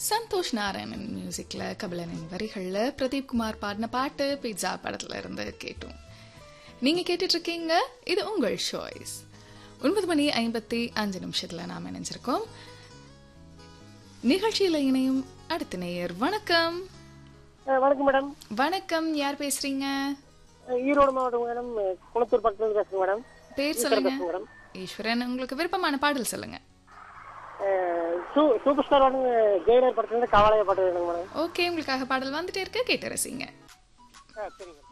சந்தோஷ் நாராயணன் மியூசிக்ல கபிலனின் வரிகள்ல பிரதீப் குமார் பாடின பாட்டு பிட்சா படத்துல இருந்து கேட்டோம் நீங்க கேட்டுட்டு இருக்கீங்க இது உங்கள் சாய்ஸ் ஒன்பது மணி ஐம்பத்தி அஞ்சு நிமிஷத்துல நாம் இணைஞ்சிருக்கோம் நிகழ்ச்சியில இணையும் அடுத்த நேயர் வணக்கம் அஹ் வணக்கம் மேடம் வணக்கம் யார் பேசுறீங்க அஹ் ஈரோடு மாவட்டம் மேடம் அஹ் குளத்தூர் பக்கத்துல பேசுங்க மேடம் பேர் சொல்லுங்க பேசுங்க மேடம் ஈஸ்வரன் உங்களுக்கு விருப்பமான பாடல் சொல்லுங்க அஹ் சூ- சூப்பர் ஸ்டார் வந்து ஜெயிலர் படத்துல இருந்து கவாலய பாட்டு வேணுங்க மேடம் ஓகே உங்களுக்காக பாடல் வந்துட்டே இருக்கு கேட்டு ரசிங்க ஆ சரிங்க